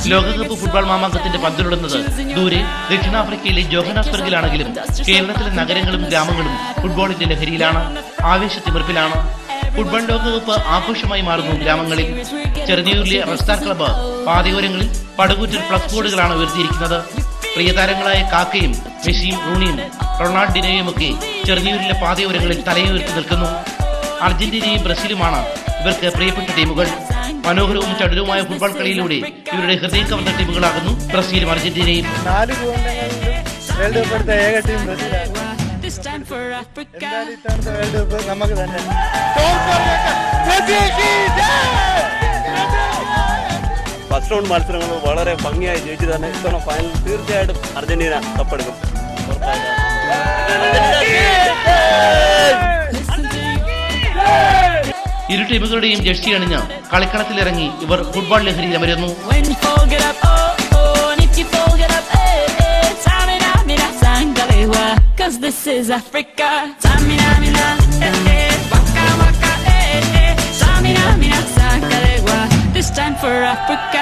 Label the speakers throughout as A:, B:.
A: ലോകകപ്പ് ഫുട്ബോൾ മാമാങ്കത്തിന്റെ പന്തുരുടുന്നത് ദൂരെ ദക്ഷിണാഫ്രിക്കയിലെ ജോഹനാസ്ബർഗിലാണെങ്കിലും കേരളത്തിലെ നഗരങ്ങളും ഗ്രാമങ്ങളും ഫുട്ബോളിന്റെ ലഹരിയിലാണ് ആവേശത്തിമിർപ്പിലാണ് ഫുട്ബോൾ ലോകകപ്പ് ആഘോഷമായി മാറുന്നു ഗ്രാമങ്ങളിൽ ചെറുതിയൂരിലെ റസ്താർ ക്ലബ്ബ് പാതയോരങ്ങളിൽ പടുകൂറ്റൻ ഫ്ലക്സ് ബോർഡുകളാണ് ഉയർത്തിയിരിക്കുന്നത് പ്രിയതാരങ്ങളായ കാക്കയും മെസ്സിയും റൂണിയും റൊണാൾഡിനോയും ഒക്കെ ചെറുതിയൂരിലെ പാതയോരങ്ങളിൽ തലയുയർത്തി നിൽക്കുന്നു അർജന്റീനയും ബ്രസീലുമാണ് ഇവർക്ക് പ്രിയപ്പെട്ട ടീമുകൾ മനോഹരവും ചടുലവുമായ ഫുട്ബോൾ കളിയിലൂടെ ഇവരുടെ ഹൃദയം കവർന്ന ടീമുകളാകുന്നു ബ്രസീലും അർജന്റീനയും
B: നാല് ഭൂഖണ്ഡങ്ങളിലും വേൾഡ് കപ്പ് എടുത്ത ഏക ടീം ബ്രസീലാണ്
C: This time for Africa.
B: എന്തായാലും ഇത്തവണത്തെ വേൾഡ് കപ്പ് നമുക്ക് തന്നെ
D: ഫസ്റ്റ് റൗണ്ട് മത്സരങ്ങൾ വളരെ ഭംഗിയായി ജയിച്ചു തന്നെ ഇത്തവണ ഫൈനൽ തീർച്ചയായിട്ടും അർജന്റീന കപ്പെടുക്കും
A: ഇരു ടീമുകളുടെയും ജേഴ്സി അണിഞ്ഞ് കളിക്കളത്തിലിറങ്ങി ഇവർ ഫുട്ബോൾ ലഹരിയിൽ അമരുന്നു
C: When you fall, get up, oh, oh, and if you fall, get up, eh, eh. Samina, mina, sangalewa, cause this is Africa. Samina, mina, eh, eh, waka, waka, eh, eh. Samina, mina, sangalewa, this time for Africa.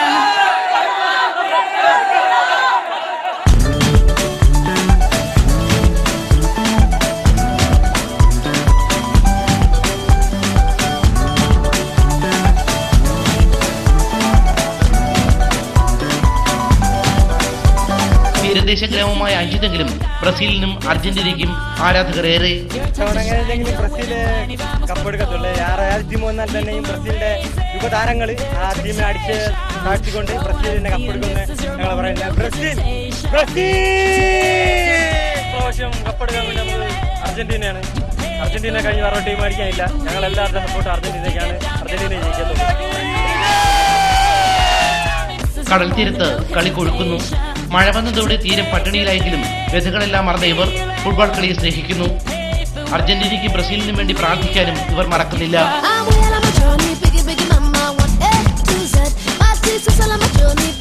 A: തീരദേശ ഗ്രാമമായ അഞ്ചിതെങ്കിലും ബ്രസീലിനും അർജന്റീനയ്ക്കും ആരാധകർ ഏറെ
B: ഇത്തവണ എങ്ങനെയെങ്കിലും Brazil കപ്പെടുക്കത്തുള്ളൂ ആറ് ഏത് team വന്നാൽ തന്നെയും ബ്രസീലിന്റെ യുവതാരങ്ങൾ ആ ടീമിനെ അടിച്ച് താഴ്ത്തിക്കൊണ്ട് ബ്രസീലിനെ കപ്പെടുക്കുമെന്ന് ഞങ്ങൾ പറയുന്നത് ബ്രസീൽ ബ്രസീൽ പ്രാവശ്യം കപ്പെടുക്കാൻ വേണ്ടി നമ്മൾ അർജന്റീനയാണ് അർജന്റീന കഴിഞ്ഞ വേറെ ടീം അടിക്കാനില്ല ഞങ്ങൾ എല്ലാവരുടെ സപ്പോർട്ട് അർജന്റീനയ്ക്കാണ് അർജന്റീന ജയിക്കത്തുള്ളൂ
A: കടൽ തീരത്ത് കളി കൊഴുക്കുന്നു മഴ വന്നതോടെ തീരം പട്ടിണിയിലായെങ്കിലും വ്യഥകളെല്ലാം മറന്ന ഇവർ ഫുട്ബോൾ കളിയെ സ്നേഹിക്കുന്നു അർജന്റീനയ്ക്കും ബ്രസീലിനും വേണ്ടി പ്രാർത്ഥിക്കാനും ഇവർ മറക്കുന്നില്ല
E: I'm well on my journey, biggie, biggie, mama, one A to Z. My sister's all on my journey,